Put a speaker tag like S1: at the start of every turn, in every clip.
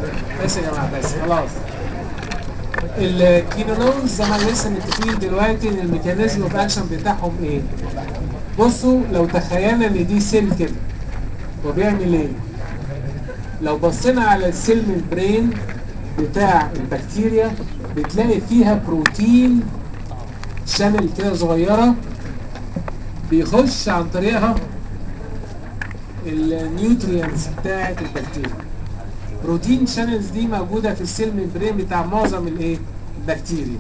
S1: بس يا جماعه بس خلاص الكينولونز زي ما لسه متفقين دلوقتي ان الميكانيزم اوف اكشن بتاعهم ايه بصوا لو تخيلنا ان دي سيل كده وبيعمل ايه لو بصينا على السيل ممبرين بتاع البكتيريا بتلاقي فيها بروتين شانل كده صغيره بيخش عن طريقها النيوترينز بتاعت البكتيريا بروتين شانلز دي موجوده في السيل ممبرين بتاع معظم الايه البكتيريا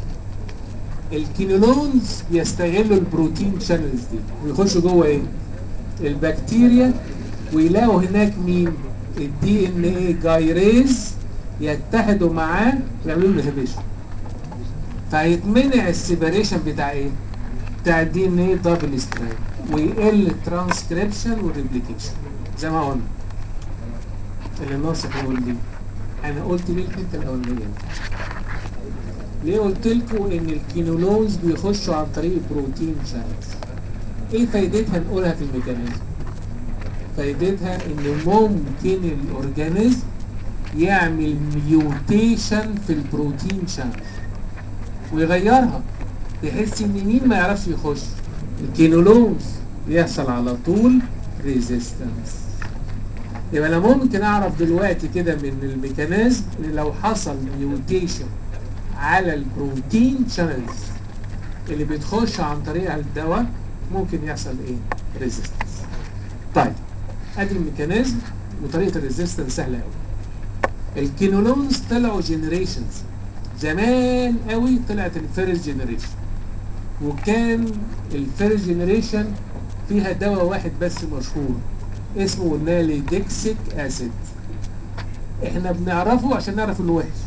S1: الكينولونز بيستغلوا البروتين شانلز دي ويخشوا جوه ايه البكتيريا ويلاقوا هناك مين الدي ان ايه جايريز يتحدوا معاه ويعملوا له انهبيشن فهيتمنع السيبريشن بتاع ايه بتاع الدي ان ايه دبل ستراند ويقل الترانسكريبشن والريبليكيشن زي ما قلنا اللي الناصح يقول لي انا قلت ليه الحته الاولانيه دي ليه قلت لكم ان الكينولونز بيخشوا عن طريق بروتين شانلز ايه فايدتها نقولها في الميكانيزم فايدتها ان ممكن الاورجانيزم يعمل ميوتيشن في البروتين شانلز ويغيرها بحيث ان مين ما يعرفش يخش الكينولونز يحصل على طول ريزيستنس يبقى انا ممكن اعرف دلوقتي كده من الميكانيزم ان لو حصل ميوتيشن على البروتين شانلز اللي بتخش عن طريق الدواء ممكن يحصل ايه ريزيستنس طيب ادي الميكانيزم وطريقه الريزيستنس سهله قوي الكينولونز طلعوا جنريشنز زمان قوي طلعت الفيرست جنريشن وكان الفيرست جنريشن فيها دواء واحد بس مشهور اسمه ناليدكسيك اسيد احنا بنعرفه عشان نعرف انه وحش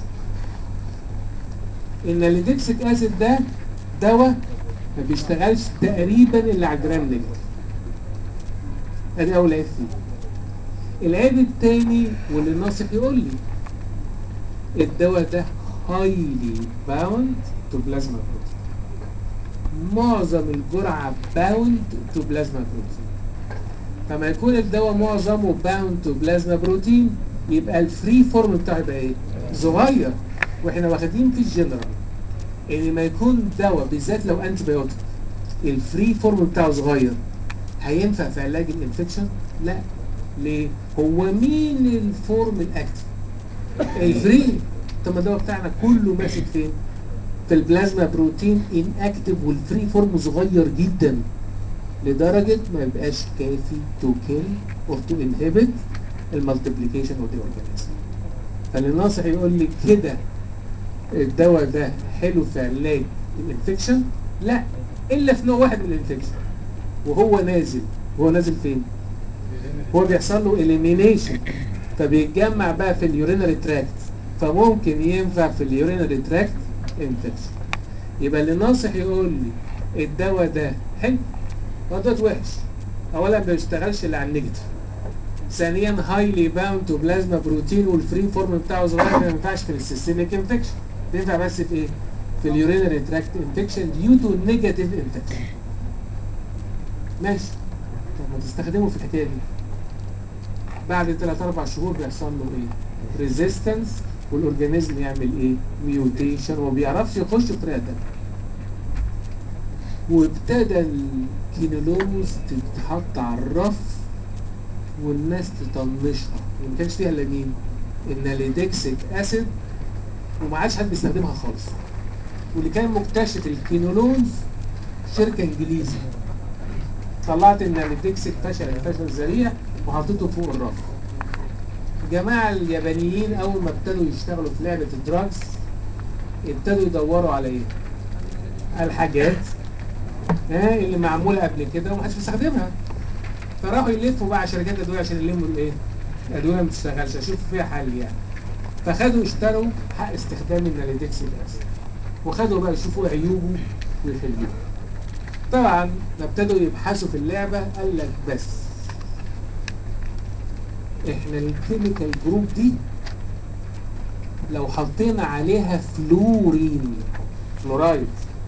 S1: الناليدكسيك اسيد ده دواء ما بيشتغلش تقريبا الا على الجرام نيجاتيف ادي اول عيب فيه العيب التاني واللي الناصح يقول لي الدواء ده هايلي باوند تو بلازما بروتين معظم الجرعه باوند تو بلازما بروتين فما يكون الدواء معظمه باوند تو بلازما بروتين يبقى الفري فورم بتاعه يبقى ايه؟ صغير واحنا واخدين في الجنرال ان ما يكون دواء بالذات لو انتي بايوتيك الفري فورم بتاعه صغير هينفع في علاج الانفكشن؟ لا ليه؟ هو مين الفورم الاكتف؟ الفري طب ما الدواء بتاعنا كله ماسك فين؟ في البلازما بروتين ان اكتف والفري فورم صغير جدا لدرجه ما يبقاش كافي تو كيل اور تو انهبت المالتيبليكيشن اوف ذا اورجانيزم فالناصح يقول لي كده الدواء ده حلو في علاج الانفكشن لا الا في نوع واحد من الانفكشن وهو نازل وهو نازل فين هو بيحصل له اليمينيشن فبيتجمع بقى في اليورينري تراكت فممكن ينفع في اليورينري تراكت انفكشن يبقى اللي ناصح يقول لي الدواء ده حلو وده وحش اولا ما بيشتغلش الا على النيجاتيف ثانيا هايلي باوند تو بلازما بروتين والفري فورم بتاعه صغير ما ينفعش في السيستميك انفكشن بينفع بس في ايه؟ في اليورينري تراكت انفكشن ديو تو نيجاتيف انفكشن ماشي طب ما تستخدمه في الحكايه دي بعد 3 4 شهور بيحصل له ايه؟ ريزيستنس والاورجانيزم يعمل ايه؟ ميوتيشن وما بيعرفش يخش بطريقه تانيه وابتدى الكينولوز تتحط على الرف والناس تطنشها وما كانش فيها الا مين؟ الناليدكسيك اسيد وما عادش حد بيستخدمها خالص واللي كان مكتشف الكينولونز شركه انجليزي طلعت الناليدكسيك فشل الفشل ذريع وحطيته فوق الرف الجماعه اليابانيين اول ما ابتدوا يشتغلوا في لعبه الدراجز ابتدوا يدوروا على ايه؟ على الحاجات ها اللي معموله قبل كده ومحدش بيستخدمها فراحوا يلفوا بقى على شركات الادويه عشان يلموا الايه؟ الادويه ما بتشتغلش اشوف فيها حل يعني فخدوا اشتروا حق استخدام الناليدكسيك اسيد وخدوا بقى يشوفوا عيوبه ويحلوها طبعا ابتدوا يبحثوا في اللعبه قال لك بس احنا الكيميكال جروب دي لو حطينا عليها فلورين فلورايد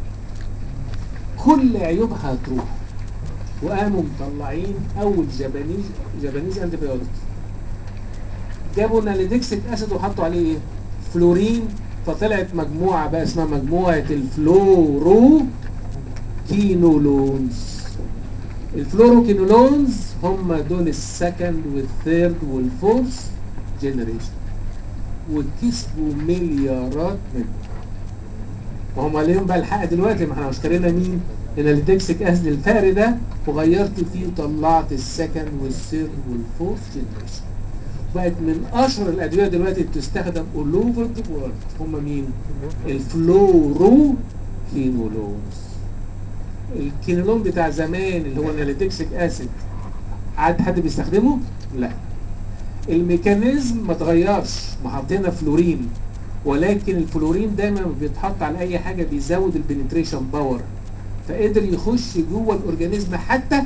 S1: كل عيوبها هتروح وقاموا مطلعين اول جابانيز جابانيز انتي بايوتكس جابوا ناليدكسيك اسيد وحطوا عليه ايه فلورين فطلعت مجموعه بقى اسمها مجموعه الفلورو كينولونز الفلوروكينولونز هم دول السكند والثيرد والفورث جنريشن وكسبوا مليارات منهم وهم عليهم بقى الحق دلوقتي ما احنا اشترينا مين؟ الالدكسيك اسيد الفقر ده وغيرت فيه وطلعت السكند والثيرد والفورث جنريشن بقت من اشهر الادويه دلوقتي بتستخدم all over the world هم مين؟ الفلورو كينولونز الكينولون بتاع زمان اللي هو الناليتكسيك اسيد عاد حد بيستخدمه؟ لا الميكانيزم ما اتغيرش ما حطينا فلورين ولكن الفلورين دايما بيتحط على اي حاجه بيزود البنتريشن باور فقدر يخش جوه الاورجانيزم حتى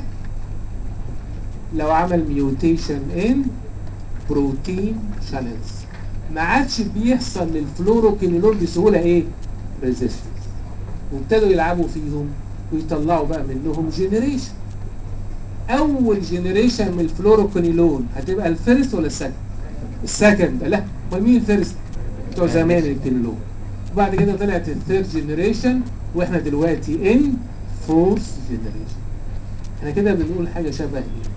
S1: لو عمل ميوتيشن ان بروتين شانلز ما عادش بيحصل للفلوروكينولون بسهوله ايه ريزيستنس وابتدوا يلعبوا فيهم ويطلعوا بقى منهم جينيريشن اول جينيريشن من الفلوروكينولون هتبقى الفيرست ولا السكند السكند لا امال مين الفيرست بتوع زمان الكينولون وبعد كده طلعت الثيرد جينيريشن واحنا دلوقتي ان فورث جينيريشن احنا كده بنقول حاجه شبه ايه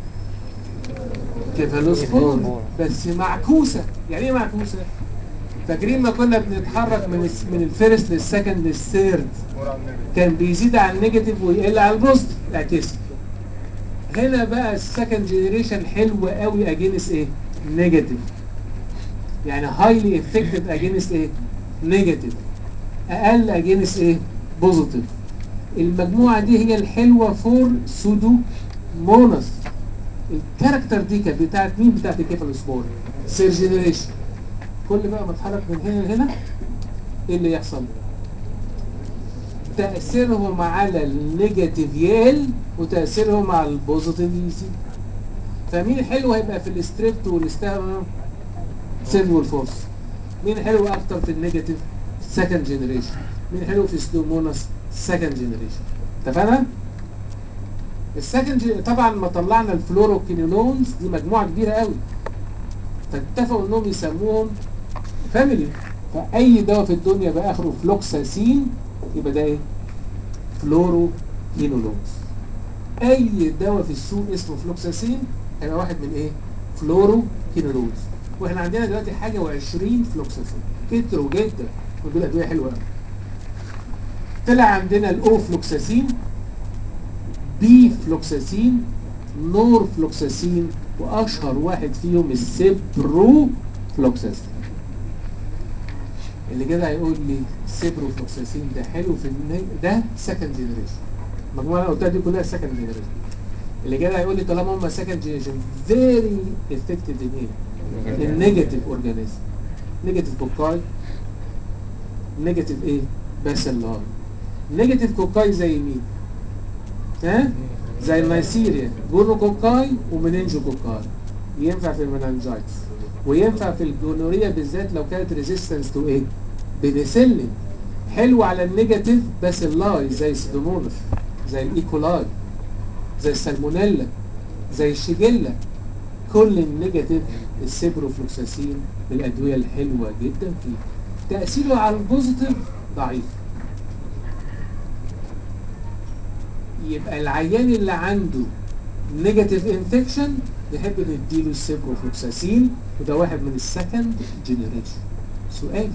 S1: كيفالوسبور بس معكوسه يعني ايه معكوسه فاكرين ما كنا بنتحرك من الس- من الفيرست للسكند للثيرد كان بيزيد على النيجاتيف ويقل على البوزيتيف اعكسي هنا بقى السكند جينيريشن حلو قوي اجينست ايه نيجاتيف يعني هايلي افكتيف اجينست ايه نيجاتيف اقل اجينست ايه بوزيتيف المجموعه دي هي الحلوه فور سودو مونس الكاركتر دي كانت بتاعت مين بتاعت الكيفالوسبور سير جينيريشن كل بقى ما اتحرك من هنا لهنا ايه اللي يحصل تأثيرهم على النيجاتيف يقل وتأثيرهم على البوزيتيف يزيد فمين حلو هيبقى في الستريبت والستام سيل والفورس مين حلو اكتر في النيجاتيف سكند جنريشن مين حلو في سلومونس سكند جنريشن اتفقنا السكند جي... طبعا ما طلعنا الفلوروكينولونز دي مجموعه كبيره قوي فاتفقوا انهم يسموهم فاميلي فاي دواء في الدنيا بقى اخره فلوكساسين يبقى ده ايه فلوروكينولونز اي دواء في السوق اسمه فلوكساسين هيبقى واحد من ايه فلوروكينولونز واحنا عندنا دلوقتي حاجه و20 فلوكساسين كتروا جدا ودول ادويه حلوه قوي طلع عندنا الاو فلوكساسين بي فلوكساسين نور فلوكساسين واشهر واحد فيهم السيبرو فلوكساسين اللي كده هيقول لي السيبرو فلوكساسين ده حلو في الني... ده سكند جنريشن المجموعه اللي قلتها دي كلها سكند جنريشن اللي كده هيقول لي طالما هم سكند جنريشن فيري افكتيف ان ايه؟ النيجاتيف اورجانيزم نيجاتيف كوكاي نيجاتيف ايه؟ باسيلاي نيجاتيف كوكاي زي مين؟ ها؟ زي النيسيريا جونوكوكاي ومننجوكوكاي ينفع في المننجايتس وينفع في الجونوريا بالذات لو كانت ريزيستنس تو ايه؟ بنسلين حلو على النيجاتيف باسيلاي زي السيدومونس زي الايكولاي زي السالمونيلا زي الشيجيلا كل النيجاتيف السيبروفلوكساسين من الادويه الحلوه جدا فيه تاثيره على البوزيتيف ضعيف يبقى العيان اللي عنده نيجاتيف انفكشن نحب نديله السيبروفلوكساسين وده واحد من السكند جنريشن سؤالي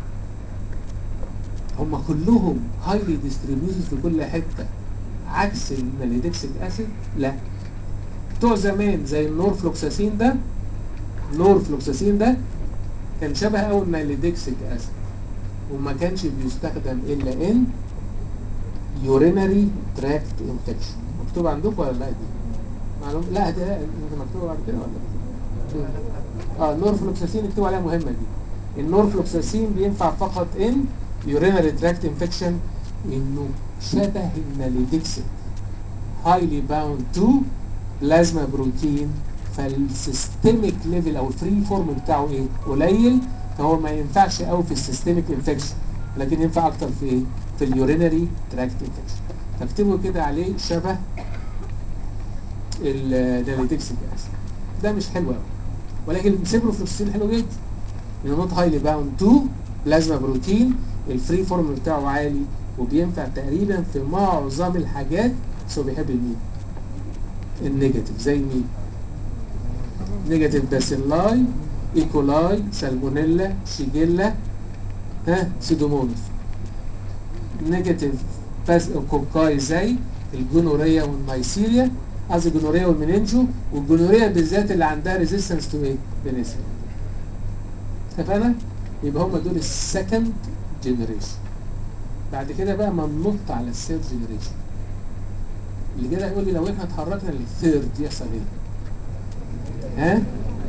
S1: هم كلهم هايلي ديستريبيوتد في كل حته عكس الماليدكسيك اسيد لا بتوع زمان زي النورفلوكساسين ده نورفلوكساسين ده كان شبه قوي الماليدكسيك اسيد وما كانش بيستخدم الا ان يورينري تراكت انفكشن مكتوب عندكم ولا لا دي؟ معلوم لا دي انت مكتوبه بعد كده ولا اه النورفلوكساسين اكتب عليها مهمه دي النورفلوكساسين بينفع فقط ان يورينري تراكت انفكشن انه شبه الناليدكسيك هايلي باوند تو بلازما بروتين فالسيستميك ليفل او الفري فورم بتاعه ايه قليل فهو ما ينفعش قوي في السيستميك انفكشن لكن ينفع اكتر في ايه في اليورينري تراكت انفكشن فاكتبوا كده عليه شبه الداليتكسيك اسيد ده مش حلو قوي ولكن السيبروفلوكسين حلو جدا انه نوت هايلي باوند تو بلازما بروتين الفري فورم بتاعه عالي وبينفع تقريبا في معظم الحاجات بس هو بيحب مين؟ النيجاتيف زي مين؟ نيجاتيف باسيلاي ايكولاي سالمونيلا شيجيلا ها سيدومونس نيجاتيف باس كوكاي زي الجونوريا والنيسيريا قصدي الجونوريا والمننجو والجونوريا بالذات اللي عندها ريزيستنس تو ايه؟ بنسبه اتفقنا؟ يبقى هم دول السكند جنريشن بعد كده بقى ما ننط على الثيرد جنريشن اللي كده يقول لي لو احنا اتحركنا للثيرد يحصل ايه؟ ها؟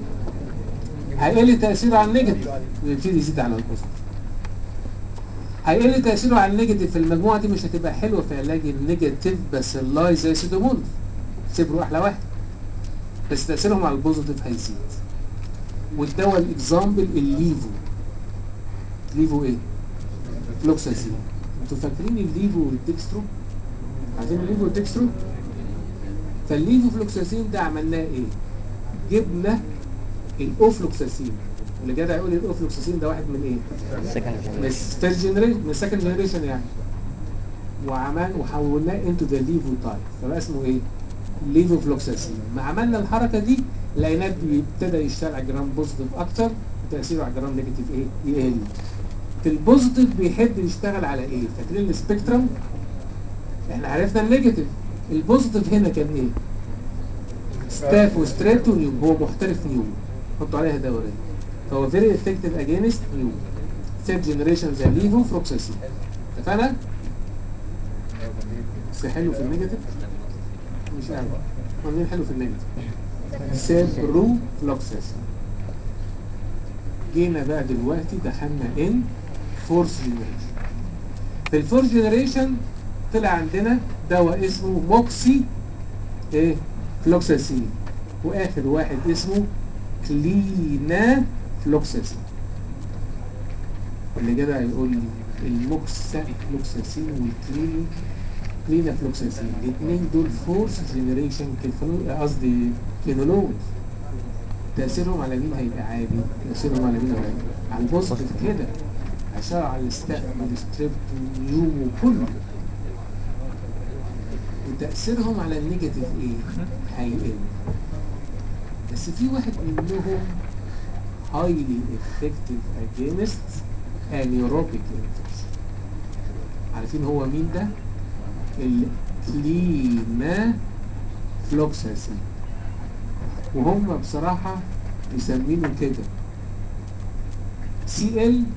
S1: هيقل تأثيره على النيجاتيف ويبتدي يزيد على البوزيتيف هيقل تأثيره على النيجاتيف في المجموعة دي مش هتبقى حلوة في علاج النيجاتيف بس اللاي زي سيدومونز سيبرو أحلى واحد بس تأثيرهم على البوزيتيف هيزيد والدواء الاكزامبل الليفو ليفو ايه؟ فلوكساسين انتوا فاكرين الليفو والديكسترو؟ عارفين الليفو والديكسترو؟ فالليفو فلوكساسين ده عملناه ايه؟ جبنا الاوفلوكساسين اللي جدع يقول لي الاوفلوكساسين ده واحد من ايه؟ من الثيرد جنريشن من السكند جنريشن يعني وعمل وحولناه انتو ذا ليفو تايب فبقى اسمه ايه؟ ليفو فلوكساسين ما عملنا الحركه دي لقيناه ابتدى يشتغل على جرام بوزيتيف اكتر وتاثيره على جرام نيجاتيف ايه؟ يقل في البوزيتيف بيحب يشتغل على ايه؟ فاكرين السبيكترم؟ احنا عرفنا النيجاتيف البوزيتيف هنا كان ايه؟ ستاف وستريبتو نيو هو محترف نيو حطوا عليها دورين فهو فيري افكتيف اجينست نيو ثيرد جنريشن زي ليفو فلوكساسين اتفقنا؟ بس حلو في النيجاتيف مش قوي هو مين حلو في النيجاتيف؟ سيبرو فلوكساسين جينا بقى دلوقتي دخلنا ان فورث جنريشن في الفورث جنريشن طلع عندنا دواء اسمه موكسي ايه فلوكساسين واخر واحد اسمه كلينا فلوكساسين اللي جدع يقول لي الموكسا فلوكساسين والكليني كلينا فلوكساسين الاثنين دول فورث جنريشن قصدي كينولوز تأثيرهم على مين هيبقى عالي؟ تأثيرهم على مين هيبقى عالي؟ على البوزيتيف كده عشان على الاستاف والستريب والنيوم وكله وتأثيرهم على النيجاتيف ايه؟ هيقل بس في واحد منهم highly effective against anaerobic infection عارفين هو مين ده؟ الكلينا فلوكساسين وهم بصراحة مسمينه كده سي ال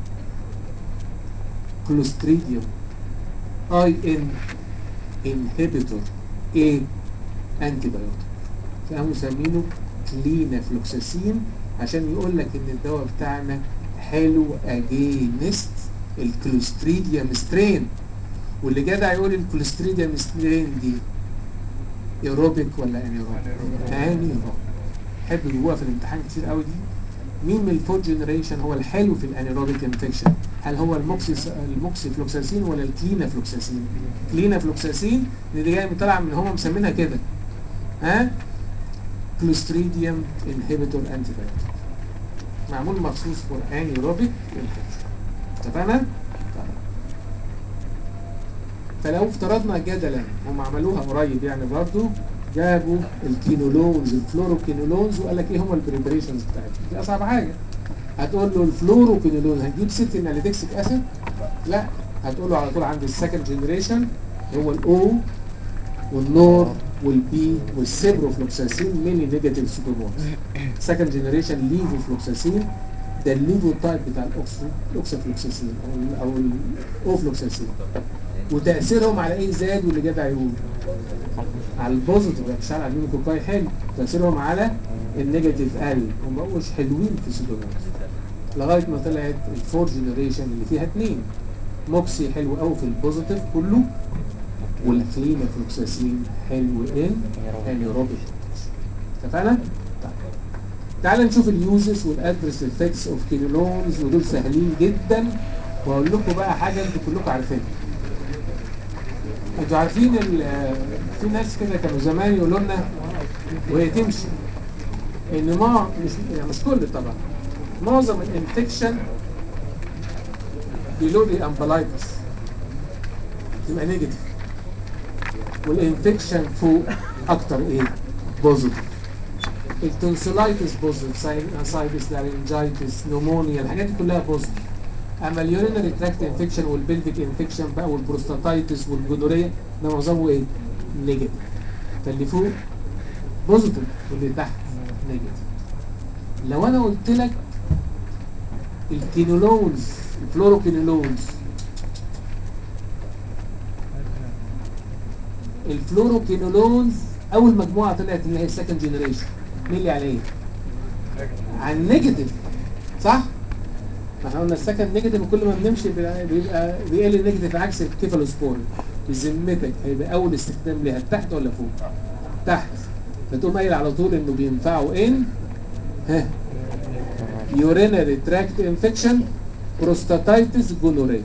S1: كلوستريديوم اي ان انهبيتور ايه انتي بايوتيك فقاموا مسمينه كلينا فلوكساسين عشان يقول لك ان الدواء بتاعنا حلو اجينست الكلوستريديوم سترين واللي جدع يقول الكوليستريديوم سترين دي ايروبيك ولا انيروبيك؟ انيروبيك حب جواها في الامتحان كتير قوي دي مين من الفور جنريشن هو الحلو في الانيروبيك انفكشن؟ هل هو الموكسي الموكسي فلوكساسين ولا الكلينا فلوكساسين؟ كلينا فلوكساسين اللي دي جايه طالعه من هم مسمينها كده ها؟ كلوستريديوم انهبيتور انتي بايوتيك معمول مخصوص فور انيروبيك انفكشن اتفقنا؟ طيب فلو افترضنا جدلا هم عملوها قريب يعني برضو جابوا الكينولونز الفلوروكينولونز وقال لك ايه هم البريبريشنز بتاعتهم دي اصعب حاجه هتقول له الفلوروكينولونز هتجيب ست اناليتكسيك اسيد لا هتقول له على طول عند السكند جنريشن هو الاو والنور والبي والسيبروفلوكساسين ميني نيجاتيف سودومونز سكند جنريشن ليفوفلوكساسين ده الليفو تايب بتاع الاوكسافلوكساسين او او الاوفلوكساسين وتاثيرهم على ايه زاد واللي جدع يقول على البوزيتيف مش على الميونوكوكاي حلو تاثيرهم على النيجاتيف قل هم بقوش حلوين في السودومونز لغايه ما طلعت الفور جنريشن اللي فيها اثنين موكسي حلو قوي في البوزيتيف كله والكلينا فلوكساسين حلو ان انيروبيك اتفقنا؟ طيب تعال نشوف اليوزز والادرس افكتس اوف كينولونز ودول سهلين جدا واقول لكم بقى حاجه انتوا كلكم عارفينها انتوا عارفين في ناس كده كانوا زمان يقولوا لنا وهي تمشي ان ما مش يعني مش كل طبعا معظم الانفكشن below the umbilicus يبقى نيجاتيف والانفكشن فوق اكتر ايه بوزيتيف التونسيلايتس بوزيتيف ساينسايتس لارنجايتس نمونيا الحاجات دي كلها بوزيتيف اما اليورينري تراكت انفكشن والبلفيك انفكشن بقى والبروستاتايتس والجونوريا ده معظمه ايه نيجاتيف فاللي فوق بوزيتيف واللي تحت نيجاتيف لو انا قلت لك الكينولونز الفلوروكينولونز الفلوروكينولونز اول مجموعه طلعت اللي هي السكند جنريشن مين اللي على ايه؟ على النيجاتيف صح؟ ما احنا قلنا السكند نيجاتيف وكل ما بنمشي بيبقى بيبقى بيقل النيجاتيف عكس الكيفالوسبور بذمتك هيبقى اول استخدام ليها تحت ولا فوق؟ تحت فتقوم قايل على طول انه بينفعوا ان ها يورينري تراكت انفكشن بروستاتايتس جونوريا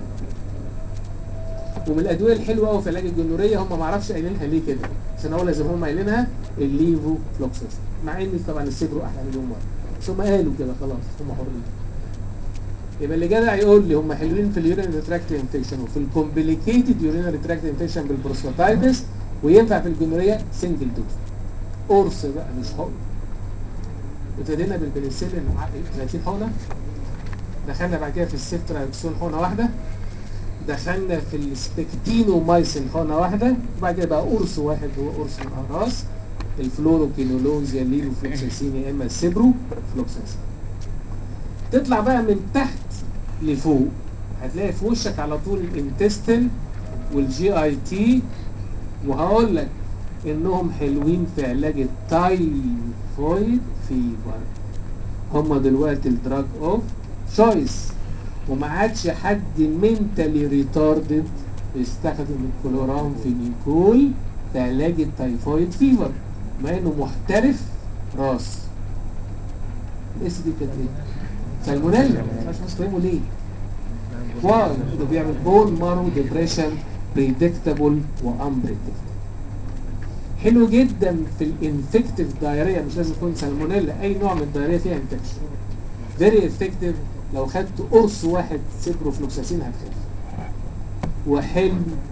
S1: ومن الادويه الحلوه قوي في علاج الجنوريه هم ما اعرفش قايلينها ليه كده بس انا اقول زي ما هم قايلينها الليفو فلوكسس مع ان طبعا السيبرو احلى مليون مره بس هم قالوا كده خلاص هم حرين يبقى اللي جدع يقول لي هم حلوين في اليورينري تراكت انفكشن وفي الكومبليكيتد يورينري تراكت انفكشن بالبروستاتايتس وينفع في الجنوريه سنجل دوز قرص بقى مش حقن ابتدينا بالبنسلين 30 حقنه دخلنا بعد كده في السيفتراكسون حقنه واحده دخلنا في السبكتينومايسين حقنه واحده وبعد كده بقى قرص واحد هو قرص الاقراص الفلوروكينولونز يا الليفوفلوكساسين يا اما السيبرو فلوكساسين تطلع بقى من تحت لفوق هتلاقي في وشك على طول الانتستين والجي اي تي وهقول لك انهم حلوين في علاج التايفويد فيفر هم دلوقتي الدراج اوف تشويس وما عادش حد منتالي ريتاردد يستخدم الكلورام فينيكول في علاج التايفويد فيفر مع انه محترف راس الاس دي كانت ايه؟ سالمونيلا مش مستخدمه ليه؟ واي انه بيعمل بون مارو ديبريشن بريدكتابل وانبريدكتابل حلو جدا في الانفكتيف دايريا مش لازم يكون سالمونيلا اي نوع من الدايريا فيها انفكشن فيري افكتيف لو خدت قرص واحد سيبروفلوكساسين هتخف وحلو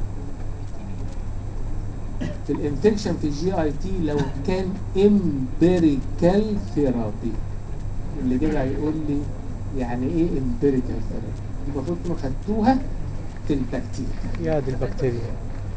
S1: في الانفكشن في الجي اي تي لو كان امبيريكال ثيرابي اللي كده هيقول لي يعني ايه امبيريكال ثيرابي المفروض تكونوا خدتوها في البكتيريا
S2: يا دي البكتيريا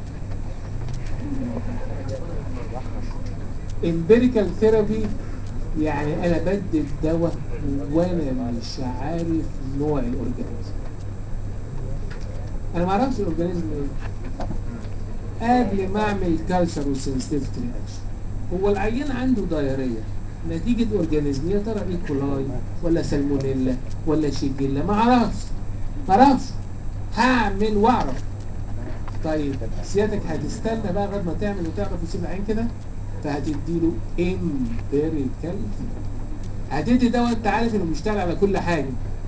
S1: امبيريكال ثيرابي يعني انا بدي الدواء وانا مش عارف نوع الاورجانيزم انا ما اعرفش الاورجانيزم ايه قبل ما اعمل كالتشر وسنسيتيفيتي رياكشن هو العيان عنده دايريه نتيجه اورجانيزم يا ترى ايكولاي ولا سالمونيلا ولا شيجيلا ما اعرفش ما اعرفش هعمل واعرف طيب سيادتك هتستنى بقى لغايه ما تعمل وتعرف وتسيب العين كده فهتديله امبيريكال هتدي دواء انت عارف انه بيشتغل على كل حاجه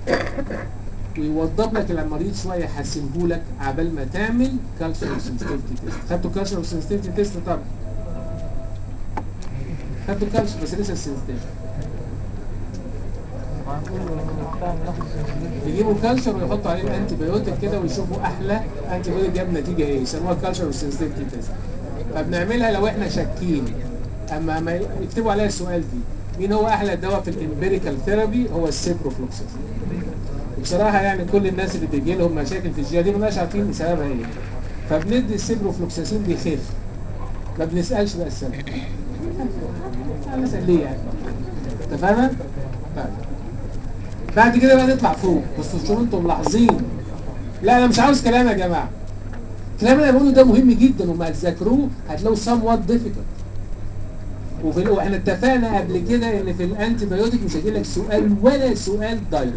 S1: ويوضب لك المريض شويه يحسنه لك عبال ما تعمل كالتشر سنسيتيفيتي تيست خدتوا كالتشر سنسيتيفيتي تيست طبعا خدتوا كالتشر بس لسه سنسيتيفيتي يجيبوا كالتشر ويحطوا عليه الانتي بايوتيك كده ويشوفوا احلى انتي بايوتيك جاب نتيجه ايه يسموها كالتشر وسنسيتيفيتي تيست فبنعملها لو احنا شاكين اما ما يكتبوا عليها السؤال دي مين هو احلى دواء في الامبيريكال ثيرابي هو السيبروفلوكسين بصراحه يعني كل الناس اللي بيجي لهم مشاكل في الجي دي مش عارفين سببها ايه فبندي السيبروفلوكساسين بيخف ما بنسالش بقى السبب هنسال ليه يعني اتفقنا؟ طيب بعد كده بقى نطلع فوق بس شوفوا انتم ملاحظين لا انا مش عاوز كلام يا جماعه الكلام اللي انا بقوله ده مهم جدا وما تذاكروه هتلاقوا سام وات ديفيكولت وفي واحنا اتفقنا قبل كده ان في الانتي بايوتيك مش هيجي لك سؤال ولا سؤال دايركت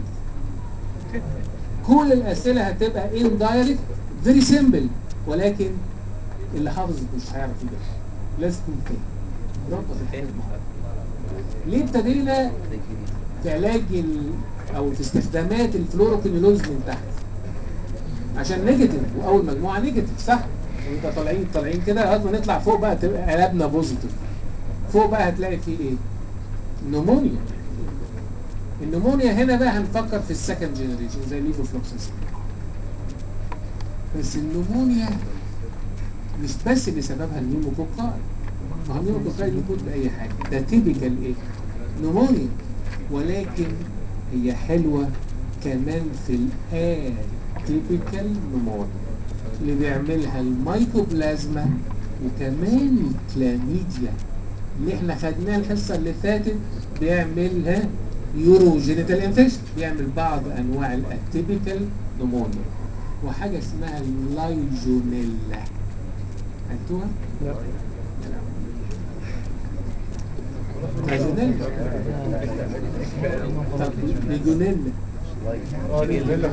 S1: كل الاسئله هتبقى ان دايركت فيري سيمبل ولكن اللي حافظ مش هيعرف يجاوب لازم تكون فاهم ربط الحكايه ليه ابتدينا في علاج ال... او في استخدامات الفلوروكينولوز من تحت عشان نيجاتيف واول مجموعه نيجاتيف صح ويبقى طالعين طالعين كده لغايه ما نطلع فوق بقى تبقى قلبنا بوزيتيف فوق بقى هتلاقي فيه ايه نمونيا النمونيا هنا بقى هنفكر في السكند جنريشن زي الليفوفلوكساسين بس النمونيا مش بس اللي سببها النيموكوكاي ما هو النيموكوكاي دي ممكن بأي حاجة ده تيبيكال ايه؟ نمونيا ولكن هي حلوة كمان في الآن تيبيكال نمونيا اللي بيعملها الميكوبلازما وكمان الكلاميديا اللي احنا خدناها الحصة اللي فاتت بيعملها يورو جينيتال انفكشن بيعمل بعض انواع الاتيبيكال نمونيا وحاجة اسمها اللايجونيلا عرفتوها؟
S2: لا
S1: لايجونيلا طب ليجونيلا
S2: اه دي اللي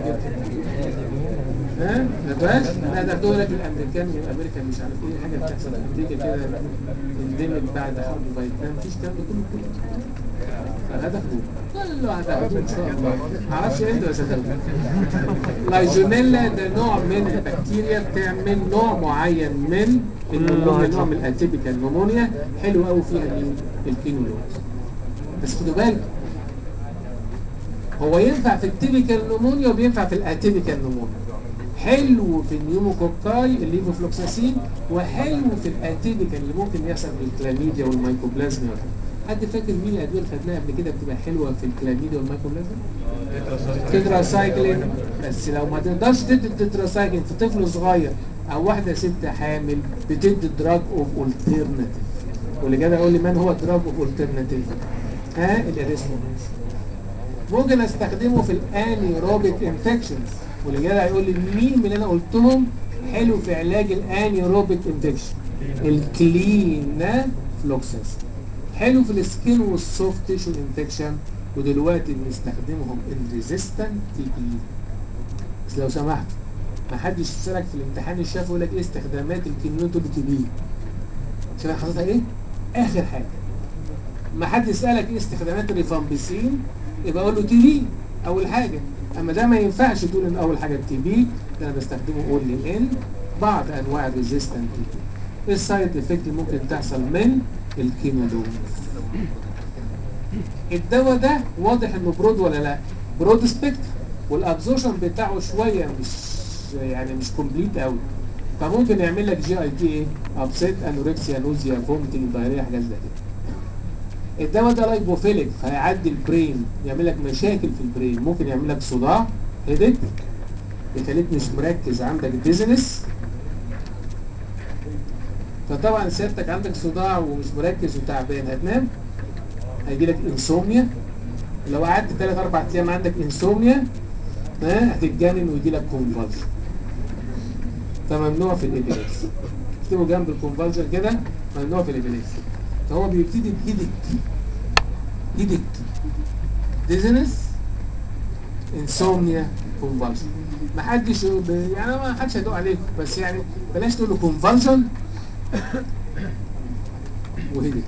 S1: ها ما بقاش لا ده دول الامريكان والامريكا مش عارف ايه حاجه بتحصل في امريكا كده اندمج بعد حرب فيتنام مفيش الكلام ده كله كله فهتاخدوه كله هتاخدوه ان شاء الله معرفش امتى بس هتاخدوه لايجونيلا ده نوع من البكتيريا بتعمل نوع معين من النمونيا نوع من الاتيبيكال نمونيا حلو قوي فيها مين الكينولوز بس خدوا بالكم هو ينفع في التيبيكال نمونيا وبينفع في الاتيبيكال نمونيا حلو في النيوموكوكاي الليفوفلوكساسين وحلو في الاتيبيكال اللي ممكن يحصل في الكلاميديا والميكوبلازميا حد فاكر مين الادويه اللي خدناها قبل كده بتبقى حلوه في الكلاميديا والميكوبلازميا؟ تتراسايكلين بس لو ما تقدرش تدي التتراسايكلين في طفل صغير او واحده ست حامل بتدي دراج اوف اولترناتيف واللي جاي يقول لي من هو دراج اوف اولترناتيف؟ ها الاريثروميكس ممكن استخدمه في الانيروبيك انفكشنز واللي جاي هيقول لي مين من اللي انا قلتهم حلو في علاج الانيروبيك انفكشن الكلين فلوكسس حلو في السكين والسوفت تيشو انفكشن ودلوقتي بنستخدمهم ان ريزيستنت تي بي بس لو سمحت ما حدش يسالك في الامتحان الشافي يقول لك ايه استخدامات الكيميون تي بي شايف حضرتك ايه اخر حاجه ما حد يسالك ايه استخدامات الريفامبيسين يبقى اقول له تي بي اول حاجه اما ده ما ينفعش تقول ان اول حاجه التي بي ده انا بستخدمه اونلي ان بعض انواع الريزيستنت تي بي ايه السايد افكت اللي ممكن تحصل من الكيمولوز الدواء ده واضح انه برود ولا لا برود سبيكتر والابزورشن بتاعه شويه مش يعني مش كومبليت قوي فممكن يعمل لك جي اي تي ايه ابسيت انوركسيا نوزيا فومتنج دايريا حاجات زي كده الدواء ده لايبوفيليك فهيعدي البرين يعمل لك مشاكل في البرين ممكن يعمل لك صداع هيدك يخليك مش مركز عندك ديزنس فطبعا سيادتك عندك صداع ومش مركز وتعبان هتنام هيجي لك انسوميا لو قعدت 3 4 ايام عندك انسوميا ها هتتجنن ويجي لك كونفالجن فممنوع في الابيليبسي اكتبوا جنب الكونفالجن كده ممنوع في الابيليبسي فهو بيبتدي بهيدك هيدك ديزنس انسومنيا كونفالجن ما حدش يعني ما حدش هيدوق عليكم بس يعني بلاش تقول له كونفالجن وهيدك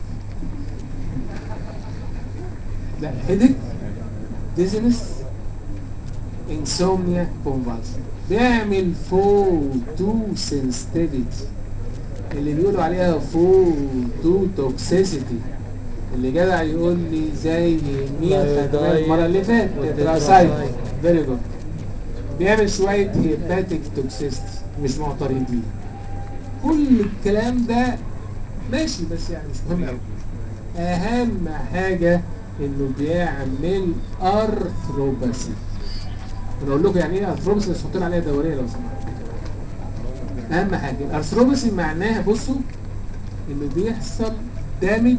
S1: لا هيدك ديزنس انسومنيا كونفالجن بيعمل فوتو سنسيتيفيتي اللي بيقولوا عليها فوتو توكسيسيتي اللي جدع يقول لي زي مين خدناه المره اللي فاتت تتراسايد فيري جود بيعمل شويه هيباتيك توكسيستي مش معترضين كل الكلام ده ماشي بس يعني مش مهم قوي اهم حاجه انه بيعمل ارثروباسي انا اقول لكم يعني ايه ارثروباسي بس حطينا عليها دوريه لو سمحت اهم حاجه الارثروباسي معناها بصوا انه بيحصل دامج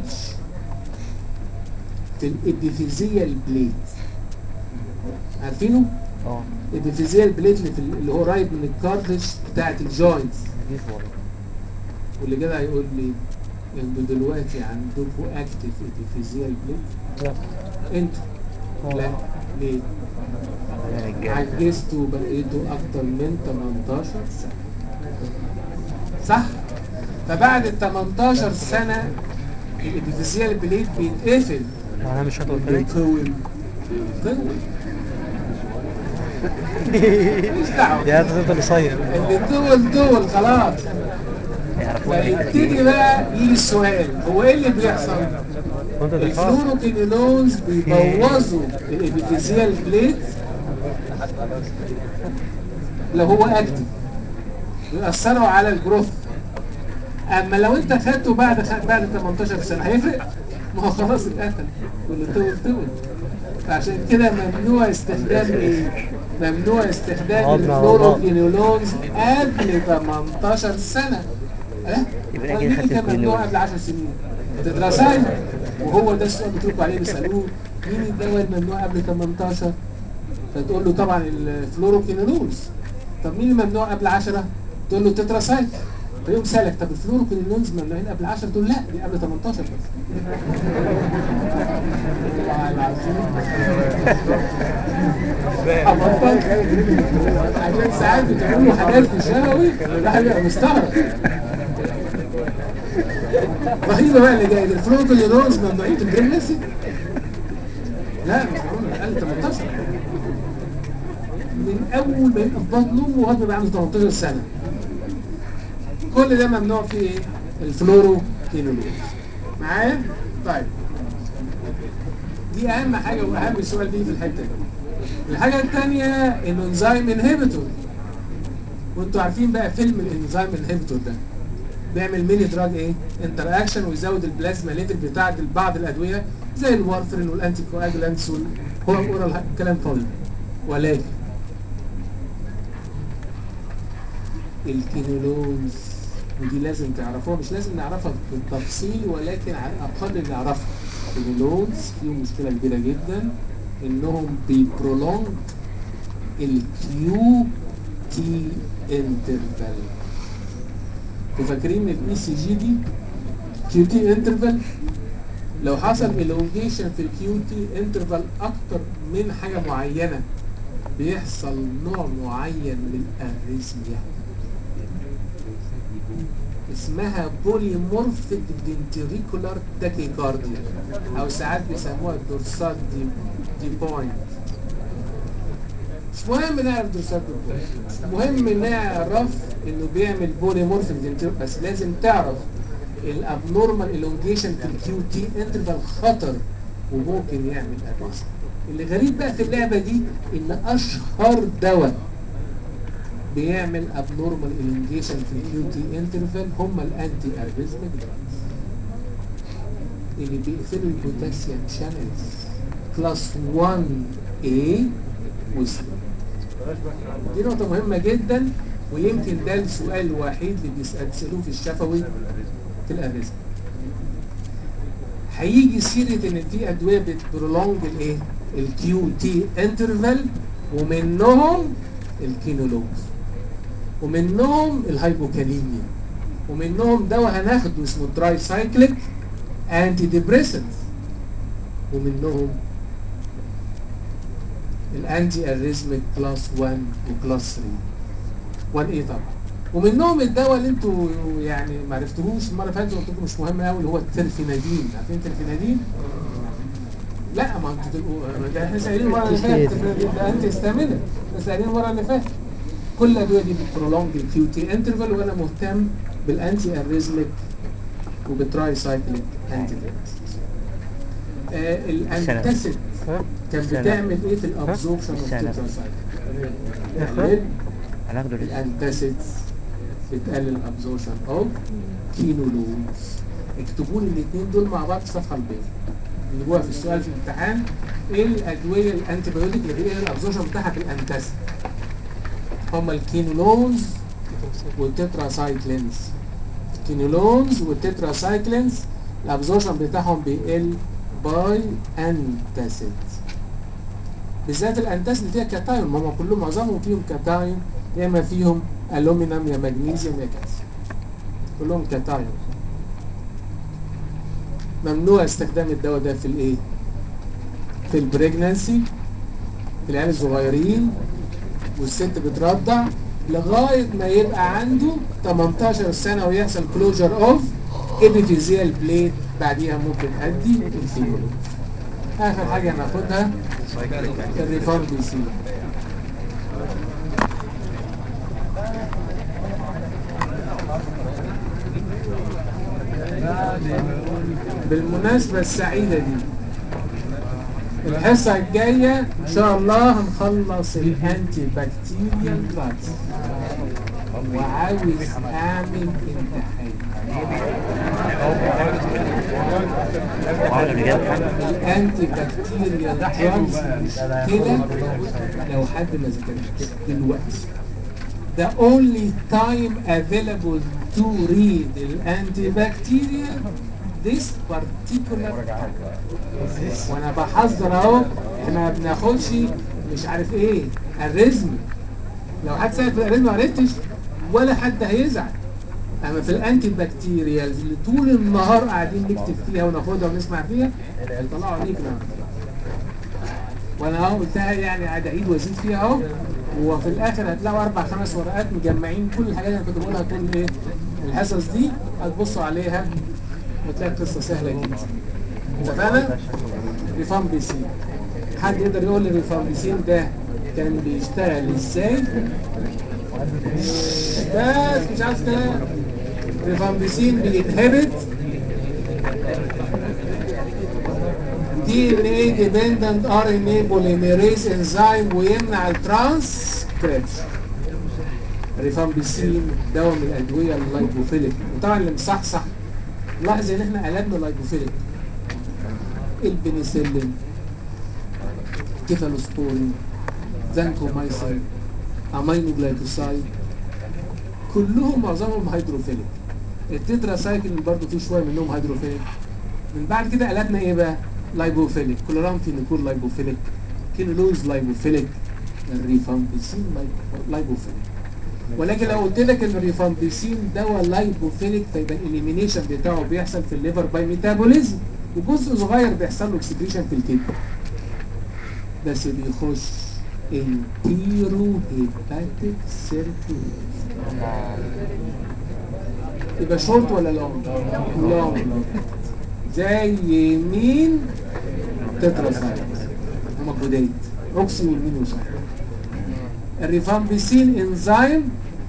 S1: في الابيفيزيال بليت عارفينه؟
S2: اه
S1: الابيفيزيال بليت اللي, في ال- اللي هو قريب من الكاردج بتاعت الجوينتس
S2: فيجوال
S1: واللي كده هيقول لي انتوا دلوقتي عندكم اكتف ابيفيزيال بليت
S2: لا
S1: انتوا
S2: آه.
S1: لا ليه؟ عجزتوا وبقيتوا اكتر من 18 سنه صح؟ فبعد ال 18 سنه الابيفيزيال بليت بيتقفل
S2: معناها مش هتقول تاني
S1: بيطول طول مش دعوه
S2: يا تفضل قصير
S1: اللي طول طول خلاص
S2: يعرفون
S1: فيبتدي بقى يجي السؤال هو ايه اللي بيحصل؟
S2: وانت تفهم
S1: الفلوروكينولونز بيبوظوا الابيفيزيال بليت لو هو اكتف بيأثروا على الجروث اما لو انت خدته بعد خ... بعد 18 سنه هيفرق ما هو خلاص اتقتل واللي طول طول فعشان كده ممنوع استخدام ايه ممنوع استخدام
S2: عضنا على الله.
S1: الفلوروكينولونز قبل 18 سنه اه
S3: يبقى
S1: هو
S3: أكيد
S1: مين
S3: خدت
S1: اللي كان ممنوع
S3: الكينول.
S1: قبل 10 سنين تدرساي وهو ده السؤال بتردوا عليه بيسالوه مين الدواء الممنوع قبل 18 فتقول له طبعا الفلوروكينولونز طب مين الممنوع قبل 10 تقول له تتراسايت فيقوم سالك طب الفلوروكينولونز ممنوعين قبل 10 تقول لا دي قبل 18 بس والله العظيم أبطل. عشان ساعات بتعملوا حاجات في الشفوي الواحد بيبقى مستغرب رهيبه بقى اللي جاي الفلوروكينولونز ممنوعين في البريجنسي لا مش معقول اقل 18 من اول ما يبقى في بطن امه لغايه ما يبقى عنده 18 سنه كل ده ممنوع فيه ايه؟ الفلوروكينولوز معايا؟ طيب دي اهم حاجه واهم سؤال بيجي في الحته دي الحاجه الثانيه الانزيم انهبيتور وانتوا عارفين بقى فيلم الانزيم انهبيتور ده بيعمل ميني دراج ايه؟ انتر اكشن ويزود البلازما ليفل بتاعت بعض الادويه زي الوارفرين والانتي كواجولانتس وال- هو الاورال كلام فاضي ولكن الكينولونز ودي لازم تعرفوها مش لازم نعرفها بالتفصيل ولكن على الاقل نعرفها الكينولونز فيهم مشكله كبيره جدا انهم بيبرولونج الكيو تي انترفال انتوا فاكرين الاي سي جي دي كيو تي انترفال لو حصل elongation في الكيو تي انترفال اكتر من حاجه معينه بيحصل نوع معين من الاريثميا اسمها بوليمورفيك فينتريكولار تاكيكارديا او ساعات بيسموها الدورسات دي دي بوينت مش مهم نعرف دورسات دي بوينت مهم نعرف انه بيعمل بوليمورفيك فينتريكولار بس لازم تعرف الابنورمال elongation في الكيو تي انترفال خطر وممكن يعمل اريثميا اللي غريب بقى في اللعبه دي ان اشهر دواء بيعمل abnormal elongation في الكيو تي انترفال هم الانتي اريزميك دراجز اللي بيقفلوا البوتاسيوم شانلز كلاس 1 A و 3 دي نقطة مهمة جدا ويمكن ده السؤال الوحيد اللي بيسألوه في الشفوي في الاريزم هيجي سيرة ان في ادوية بتبرولونج الايه الكيو تي انترفال ومنهم الكينولوز ومنهم الهايبوكاليميا ومنهم دواء هناخده اسمه تراي سايكليك انتي ديبريسنت ومنهم الانتي اريزميك كلاس 1 وكلاس 3 1 ايه طبعا ومنهم الدواء اللي انتوا يعني ما عرفتوهوش المره اللي فاتت قلت لكم مش مهم قوي اللي هو الترفينادين عارفين الترفينادين؟ لا ما انتوا تبقوا ده احنا سائلين المره اللي فاتت الترفينادين ده انتي استامينك احنا سائلين المره اللي فاتت كل الادويه دي بتبرولونج الكيو تي انترفال وانا مهتم بالانتي اريزميك وبالتراي سايكليك انتي آه الانتاسيد كان
S3: السنة.
S1: بتعمل ايه في الابزوربشن اوف
S3: السنة.
S1: تتراسايكلين؟
S3: هناخده لسه
S1: الانتاسيدز بتقلل الابزوربشن اوف كينولوز اكتبوا لي الاثنين دول مع بعض في الصفحه البيضاء اللي جوه في السؤال في الامتحان ايه الادويه الانتي بايوتيك اللي بيقلل الابزوربشن بتاعها في الانتاسيد هما الكينولونز والتتراسايكلينز الكينولونز والتتراسايكلينز الابزوربشن بتاعهم بيقل باي انتاسيد بالذات الانتاسيد فيها كاتايون ما هم كلهم معظمهم فيهم كاتايون يا اما فيهم الومنيوم يا مغنيسيوم يا كالسيوم كلهم كاتايون ممنوع استخدام الدواء ده في الايه في البريجنانسي في العيال الصغيرين والست بترضع لغايه ما يبقى عنده 18 سنه ويحصل كلوجر اوف ابيفيزيال بليت بعديها ممكن ادي الفينولوز اخر حاجه هناخدها الريفان بي سي بالمناسبة السعيدة دي الحصة الجاية إن شاء الله هنخلص الأنتي بكتيريال دراجز وعاوز أعمل امتحان الأنتي بكتيريال دراجز مشكلة لو حد ما ذاكرهاش دلوقتي The only time available to read the antibacterial this particular topic. وانا بحذر اهو احنا ما بناخدش مش عارف ايه الرزم لو حد سأل في الرزم ما عرفتش ولا حد هيزعل اما في الانتي بكتيريالز اللي طول النهار قاعدين نكتب فيها وناخدها ونسمع فيها هيطلعوا عليك نار وانا اهو قلتها يعني قاعد اعيد وازيد فيها اهو وفي الاخر هتلاقوا اربع خمس ورقات مجمعين كل الحاجات اللي انا كنت بقولها طول ايه الحصص دي هتبصوا عليها وتلاقي قصه سهله جدا اتفقنا؟ ريفامبيسين حد يقدر يقول لي الريفامبيسين ده كان بيشتغل ازاي؟ بس مش عايز كلام ريفامبيسين بينهبت دي ان اي ديبندنت ار ان اي بوليميريز انزيم ويمنع الترانسكريبشن ريفامبيسين دواء من الادويه اللايبوفيليك وطبعا اللي مصحصح لاحظ ان احنا قلبنا لايبوفيليك البنسلين كيفالوسبورين فانكومايسين امينو جلايكوسايد كلهم معظمهم هيدروفيليك التتراسايكلين برضو في شويه منهم هيدروفيليك من بعد كده قلبنا ايه بقى لايبوفيليك كلورامفينيكول لايبوفيليك كينولوز لايبوفيليك الريفامبيسين لايبو- لايبوفيليك ولكن لو قلت لك ان الريفامبيسين دواء لايبوفيليك فيبقى الاليمينيشن بتاعه بيحصل في الليفر باي ميتابوليزم وجزء صغير بيحصل له اكسكريشن في الكدني بس بيخش انتيرو هيباتيك سيركيوليشن يبقى شورت ولا لونج؟ لونج زي مين تتراسايد هما جداد اوكسي والمين وصح الريفامبيسين انزيم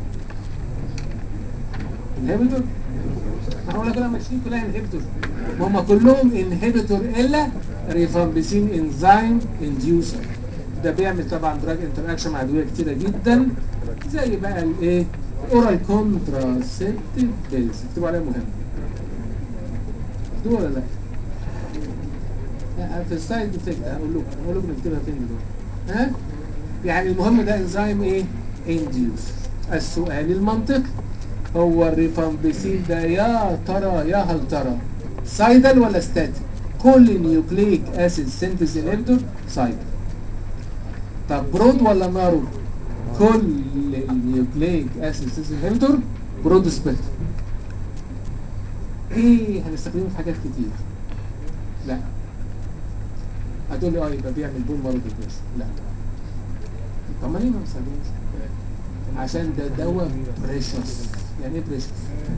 S1: انهبيتور هقول لك انا ماشيين كلها انهبيتور هم كلهم انهبيتور الا ريفامبيسين انزيم انديوسر ده بيعمل طبعا دراج انتر مع ادويه كتيره جدا زي بقى الايه اورال كونتراسيبتيف بيلز اكتبوا عليها مهم اكتبوا ولا لا؟ لا، في السايد افكت هقول لكم هقول لكم نكتبها فين دلوقتي ها يعني المهم ده انزيم ايه انديوس السؤال المنطقي هو الريفامبيسين ده يا ترى يا هل ترى سايدل ولا ستاتيك كل نيوكليك اسيد سينثيز انهبيتور سايدل طب برود ولا نارو كل النيوكليك اسيد سينثيز انهبيتور برود سبيكتر ايه هنستخدمه في حاجات كتير لا هتقول لي اه يبقى بيعمل بون مرض الدوش لا طب ما ليه ما بنستخدموش عشان ده دواء بريشس يعني ايه بريشس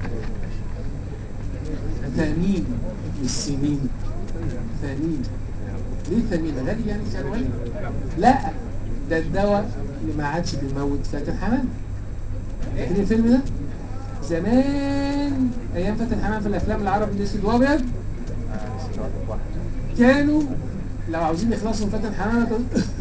S1: ثمين مش سمين ثمين ليه ثمين غالي يعني سعره غالي لا ده الدواء اللي ما عادش بيموت فاتن حمام فاكرين الفيلم ده زمان ايام فاتن حمام في الافلام العربي الاسود وابيض كانوا لو عاوزين يخلصوا من فاتن حمام يقول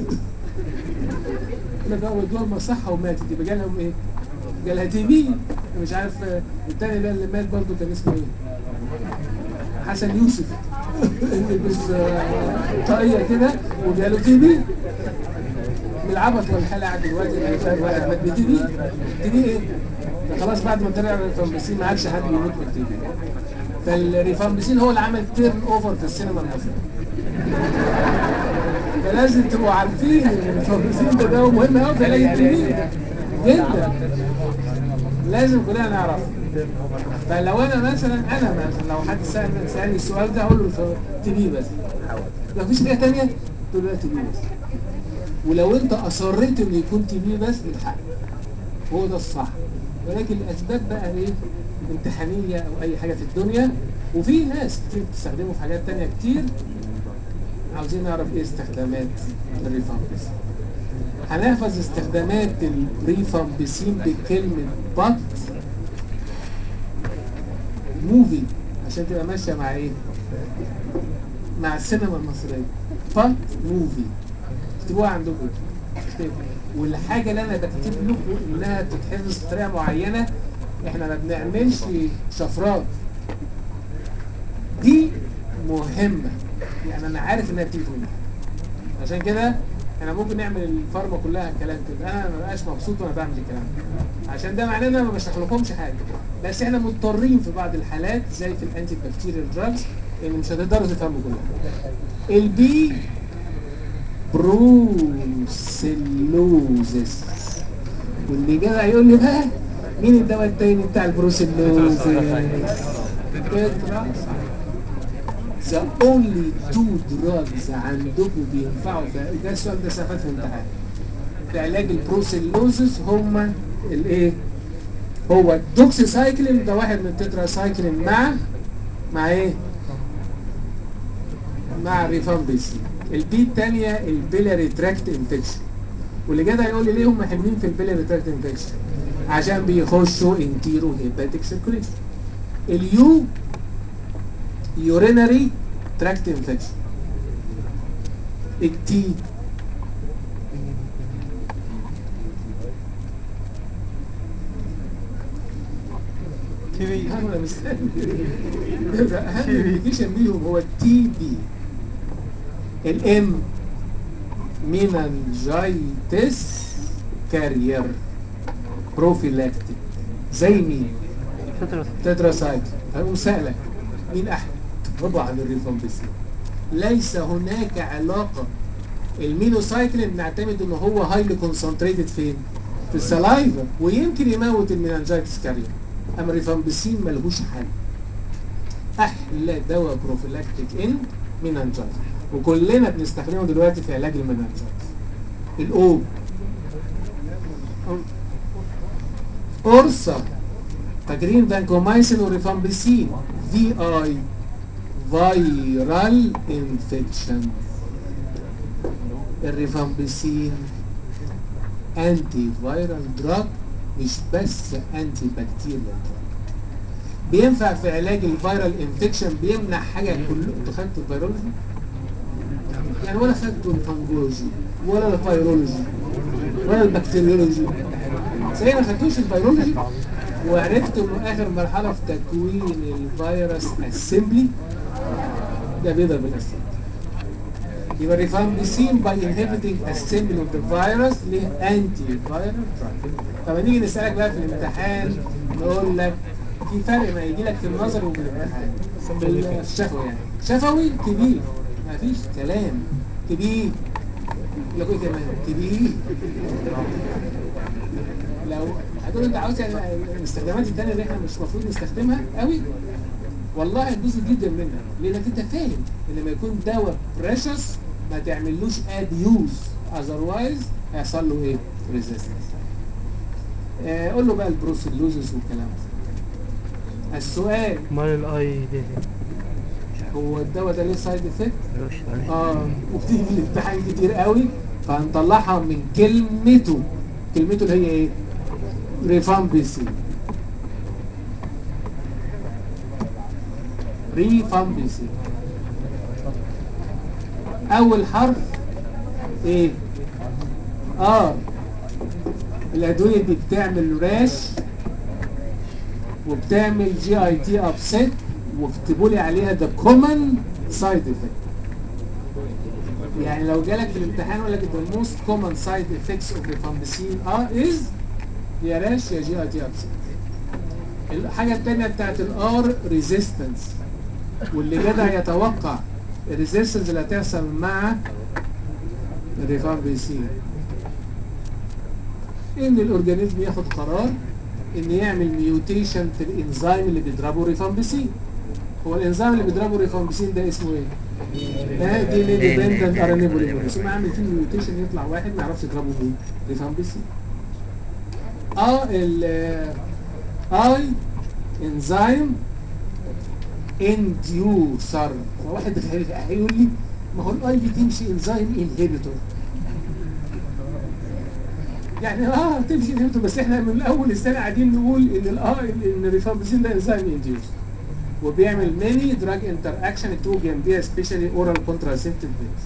S1: لك اه ودوها المصحة وماتت يبقى جالهم ايه؟ جالها تي بي مش عارف آه، التاني ده اللي مات برضه كان اسمه ايه؟ حسن يوسف يلبس آه، طاقية كده وجاله تي بي من العبط والحلع دلوقتي اللي فاهم واحد مات بتي بي تي بي ايه؟ ده خلاص بعد ما طلع الريفامبسين ما عادش حد بيموت من التي بي فالريفامبسين هو اللي عمل تيرن اوفر في السينما المصرية فلازم تبقوا عارفين ان الريفامبسين ده دواء مهم قوي في علاج التي بي جدا لازم كلنا نعرف فلو انا مثلا انا مثلا لو حد سأل سالني السؤال ده اقول له تي بي بس لو مفيش حاجه ثانيه تقول له لا تي بي بس ولو انت اصريت انه يكون تي بي بس الحق هو ده الصح ولكن الاسباب بقى ايه امتحانيه او اي حاجه في الدنيا وفي ناس كتير بتستخدمه في حاجات تانية كتير عاوزين نعرف ايه استخدامات الريفامبسين هنحفظ استخدامات الريفامبسين بكلمة بط موفي عشان تبقى ماشية مع ايه مع السينما المصريه فات موفي اكتبوها عندكم اكتبوا. والحاجه اللي انا بكتب لكم انها تتحفظ بطريقه معينه احنا ما بنعملش شفرات دي مهمه يعني انا عارف انها بتيجي منها عشان كده احنا ممكن نعمل الفارما كلها كلام كده انا ما بقاش مبسوط وانا بعمل الكلام ده عشان ده معناه ان انا ما بشرح لكمش حاجه بس احنا مضطرين في بعض الحالات زي في الانتي بكتيريال دراجز ان مش هتقدروا تفهموا كلها البي بروسيلوزس واللي جاي هيقول لي بقى مين الدواء التاني بتاع البروسيلوزس تترا The only two drugs عندكم بينفعوا في ده السؤال ده سافت في الامتحان في علاج البروسيلوزس هما الايه؟ هو الدوكسيسايكلين ده واحد من التترا سايكلين مع مع ايه؟ مع ريفامبيسين البي الثانيه البيلاري تراكت انفكشن واللي جدع يقول لي ليه هم حلوين في البيلاري تراكت انفكشن عشان بيخشوا انتيرو هيباتيك سيركوليشن اليو يورينري تراكت انفكشن التي
S2: تي في
S1: انا مستني يبقى اهم انديكيشن ليهم هو التي بي الام مينانجايتس كارير بروفيلاكتيك زي مين؟
S2: تترس
S1: تتراسايكل هقوم سألك مين أحد؟ طبعا الريفامبيسين ليس هناك علاقة المينوسايكلين بنعتمد ان هو هايلي كونسنتريتد فين؟ في السلايفا ويمكن يموت المينانجايتس كارير اما الريفامبيسين ملهوش حل احلى دواء بروفيلاكتيك ان مينانجايتس وكلنا بنستخدمه دلوقتي في علاج المينانجايتس الاو اورسا فاكرين فانكومايسين وريفامبيسين في اي فايرال انفكشن الريفامبيسين انتي فايرال دراج مش بس انتي بكتيريال دراج بينفع في علاج الفيرال انفكشن بيمنع حاجه كله انتوا خدتوا الفيرولوجي يعني ولا خدتوا الفنجولوجي ولا الفيرولوجي ولا البكتيريولوجي زي ما خدتوش الفيرولوجي وعرفتوا انه اخر مرحله في تكوين الفيروس اسمبلي ده بيضرب الاسيد يبقى الريفامبيسين باي انهبيتنج اسمبلي اوف ذا فيروس ليه انتي فيرال دراج طب نيجي نسالك بقى في الامتحان نقول لك في فرق ما يجي لك في النظري وفي الامتحان في الشفوي يعني شفوي كبير ما فيش كلام كبير يقول لك ايه كمان كبير لو هتقول انت عاوز يعني الاستخدامات الثانيه اللي احنا مش المفروض نستخدمها قوي والله هتبسط جدا منها لانك انت فاهم ان لما يكون دواء بريشس ما تعملوش اد يوز اذروايز هيحصل له ايه؟ ريزيستنس آه قول له بقى البروسيلوزس والكلام ده السؤال
S2: امال الاي دي
S1: هو الدواء ده ليه سايد افكت؟
S2: ملوش يعني
S1: اه وبتيجي في الامتحان كتير قوي فهنطلعها من كلمته كلمته اللي هي ايه؟ ريفامبيسين ريفامبيسين اول حرف ايه؟ ار الادويه دي بتعمل راش وبتعمل جي اي تي ابسيت واكتبوا لي عليها ذا كومن سايد افكت يعني لو جالك في الامتحان يقول لك the most common side effects of rifampicin are is يا راش يا جي اي تي ابسيت الحاجه الثانيه بتاعت الار ريزيستنس واللي جدع يتوقع الريزيستنس اللي هتحصل مع الريفامبيسين ان الاورجانيزم ياخد قرار ان يعمل ميوتيشن في الانزيم اللي بيضربه الريفامبيسين هو الانزيم اللي بيضربه الريفامبيسين ده اسمه ايه؟ ده دي اللي ديبندنت ار ان اي بوليمريز ثم عامل فيه ميوتيشن يطلع واحد ما يعرفش يضربه مين؟ ريفامبيسين اه ال اي انزيم انديوسر فواحد غريب هيقول لي ما هو الاي بتمشي انزيم انهبيتور يعني اه تمشي انهبيتور بس احنا من اول السنه قاعدين نقول ان الاي ان الريفامبيسين ده انزيم انديوس وبيعمل ماني دراج انتر اكشن مكتوب جنبيها سبيشالي اورال كونتراسيبتيف بيلز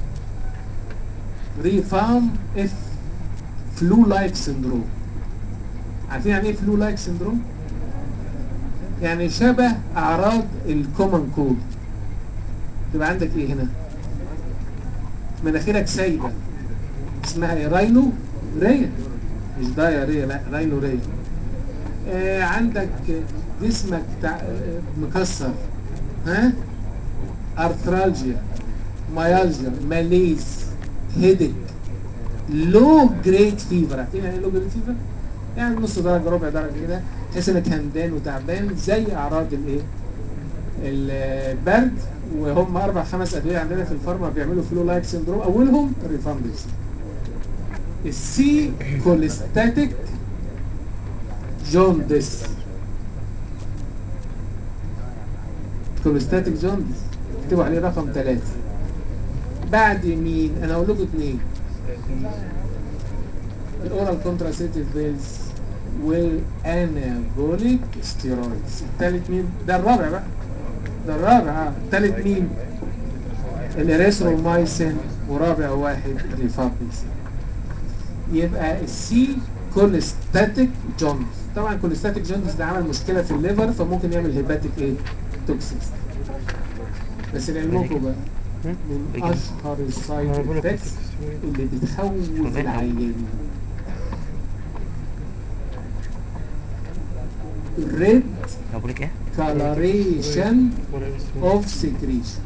S1: ريفام اف فلو لايك سندروم عارفين يعني ايه فلو لايك سندروم؟ يعني شبه اعراض الكومن كولد تبقى عندك ايه هنا؟ مناخيرك سايبه اسمها ايه؟ راينو ريا مش دايريا لا راينو ريا آه عندك جسمك تع... آه، مكسر ها ارثرالجيا مايالجيا ماليز هيدك لو جريد فيفر عارفين يعني ايه لو جريد فيفر؟ يعني نص درجه ربع درجه كده تحس انك همدان وتعبان زي اعراض الايه؟ البرد وهم اربع خمس ادويه عندنا في الفارما بيعملوا فلو لايك سندروم اولهم الريفامبيس السي كوليستاتيك جوندس كوليستاتيك جوندس اكتبوا عليه رقم ثلاثة بعد مين انا اقول لكم اثنين الاورال كونتراسيتيف بيلز والانابوليك ستيرويدز الثالث مين ده الرابع بقى ده الرابع اه الثالث مين الاريثرومايسين ورابع واحد ريفابيسين يبقى السي كوليستاتيك جوندس طبعا كوليستاتيك جوندس ده عمل مشكله في الليفر فممكن يعمل هيباتيك ايه توكسيس بس لعلمكم بقى من اشهر السايد
S2: أنا بقول لك
S1: افكتس اللي بتخوف العيانين ريد
S3: بقول لك ايه؟
S1: coloration
S2: ولا اسمه
S1: of secretion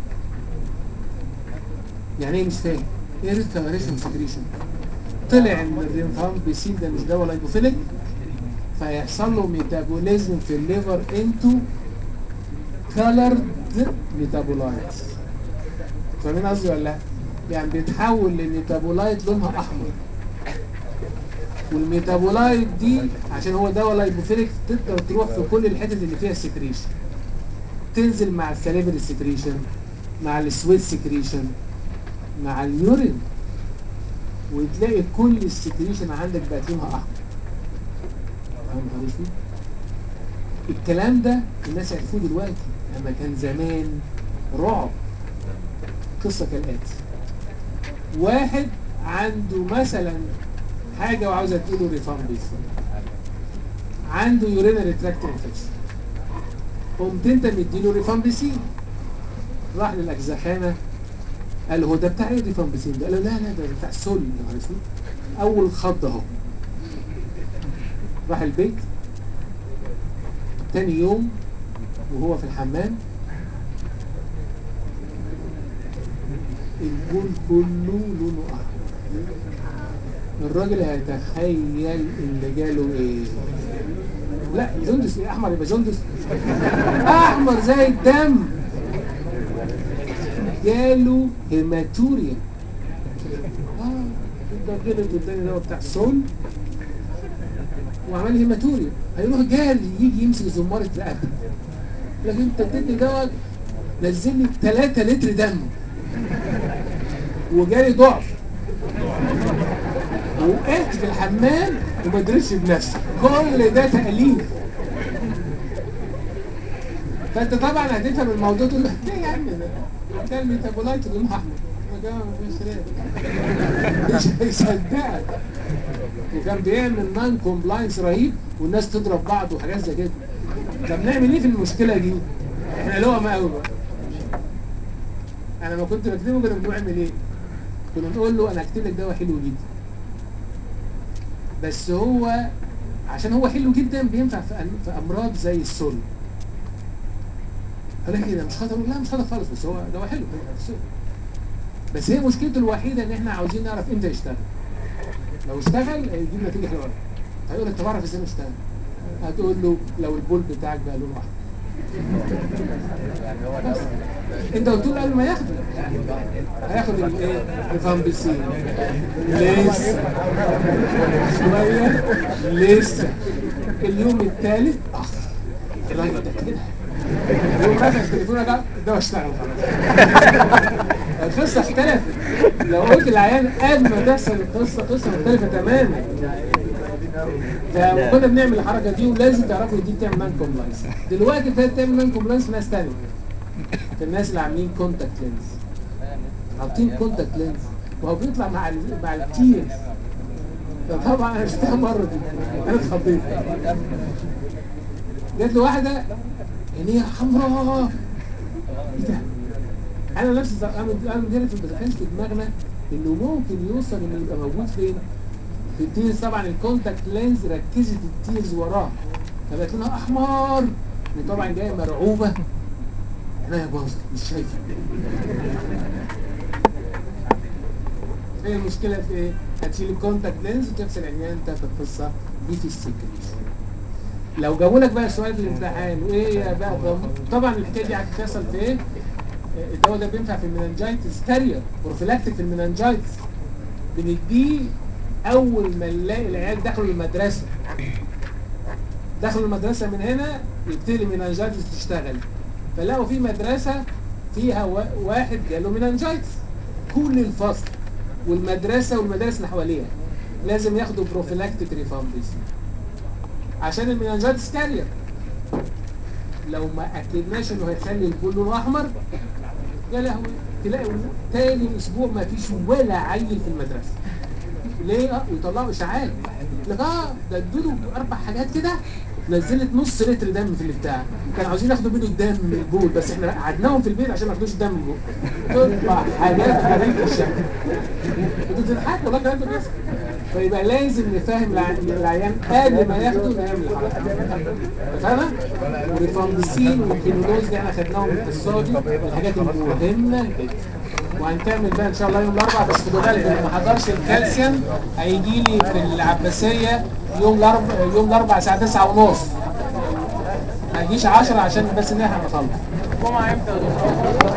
S1: يعني ايه مش فاهم ايه ريد coloration secretion طلع ان الرينفامبيسين ده مش دواء لايبوفيليك فيحصل له ميتابوليزم في الليفر انتو colored metabolites فاهمين قصدي ولا لا؟ يعني بيتحول لميتابولايت لونها احمر والميتابولايت دي عشان هو دواء لايبوفيليك تقدر تروح في كل الحتت اللي فيها سكريشن تنزل مع السليفري سكريشن مع السويت سكريشن مع اليورين وتلاقي كل السكريشن عندك بقت لونها احمر فاهم يا اسود؟ الكلام ده الناس عرفوه دلوقتي لما كان زمان رعب قصه كالاتي واحد عنده مثلا حاجه وعاوزه تديله ريفامبيس عنده يورينري تراكت انفكشن قمت انت مديله ريفامبيسين راح للاجزخانه قال له هو ده بتاع ايه الريفامبيسين ده؟ قال له لا لا ده بتاع السل يا نهار اسود اول خض اهو راح البيت تاني يوم وهو في الحمام البول كله لونه احمر الراجل هيتخيل اللي جاله ايه لا جندس ايه احمر يبقى جندس احمر زي الدم جاله هيماتوريا اه الراجل التاني ده بتاع السول وعمل هيماتوريا هيروح جاري يجي يمسك زمارة رقبته لكن انت اديتني دوت نزل لي 3 لتر دم وجالي ضعف وقعت في الحمام وما ادريتش بنفسي كل ده تأليف فانت طبعا هتفهم الموضوع تقول له ايه يا عم ده ده الميتابولايت لونها احمر ما ده مش رأي. مش هيصدقك وكان بيعمل نان كومبلاينس رهيب والناس تضرب بعض وحاجات زي كده طب نعمل ايه في المشكله دي؟ احنا لقمه قوي بقى انا ما كنت بكتبه كنا بنعمل ايه؟ كنا نقول له انا هكتب لك دواء حلو جدا بس هو عشان هو حلو جدا بينفع في, أم- في امراض زي السل قال لي ده مش خطر لا مش خطر خالص بس هو دواء حلو بس- بس هي مشكلته الوحيده ان احنا عاوزين نعرف امتى يشتغل لو اشتغل هيجيب نتيجه حلوه قوي هيقول لك طب اعرف ازاي اشتغل هتقول له لو البول بتاعك بقى لونه احمر بس. انت قلت له قبل ما ياخده هياخد الايه الفامبيسين لسه شويه لسه اليوم الثالث اخ الراجل ده كده يقوم رافع التليفون ده ده اشتغل خلاص القصه اختلفت لو قلت العيان قبل ما تحصل القصه قصه مختلفه تماما فكنا بنعمل الحركه دي ولازم تعرفوا دي بتعمل نان كومبلاينس دلوقتي ابتدت تعمل نان كومبلاينس في ناس تانية في الناس اللي عاملين كونتاكت لينز حاطين كونتاكت لينز وهو بيطلع مع ال مع التيرز فطبعا انا شفتها مره دي انا اتخضيت جات لي واحده عينيها حمراء ايه ده؟ انا نفسي ز- انا انا مدير في ما كانش في دماغنا انه ممكن يوصل انه يبقى موجود فين؟ في التيرز طبعا الكونتاكت لينز ركزت التيرز وراه فبقت لونها احمر وطبعا جايه مرعوبه عينيها باظت مش شايفه هي المشكله في ايه؟ هتشيل الكونتاكت لينز وتغسل عينيها انت في القصه دي في السكريشن لو جابوا لك بقى سؤال في الامتحان وايه يا بقى ضم- طبعا الحكايه دي هتحصل في ايه؟ الدواء ده بينفع في المننجايتس كارير بروفيلاكتيك في المننجايتس بنديه اول ما نلاقي العيال دخلوا المدرسه دخلوا المدرسه من هنا يبتدي المننجايتس تشتغل فلقوا في مدرسه فيها وا- واحد جاله مننجايتس كل الفصل والمدرسه والمدارس اللي حواليها لازم ياخدوا بروفيلاكتيك ريفامبيسين عشان المننجايتس كارير لو ما اكدناش انه هيخلي البول لونه احمر يا لهوي تلاقي تاني اسبوع ما فيش ولا عيل في المدرسه ليه اه ويطلعوا اشاعات لك اه ده ادوا له اربع حاجات كده نزلت نص لتر دم في البتاع كانوا عاوزين ياخدوا منه الدم من البول بس احنا قعدناهم في البيت عشان ما ياخدوش الدم من البول تطلع حاجات غريبه الشكل انتوا بتضحكوا والله الكلام ده بيحصل فيبقى لازم نفهم الع- العيان قبل ما ياخدوا نعمل الحركه اتفقنا؟ والريفامبسين والكينولوز دي احنا خدناهم من الحصه دي الحاجات المهمه جدا وهنكمل بقى ان شاء الله يوم الاربعاء بس خدوا بالكم اللي ما حضرش الكالسيوم هيجي لي في العباسيه يوم الاربعاء يوم الاربعاء الساعه 9 ونص ما يجيش 10 عشان بس نلحق نخلص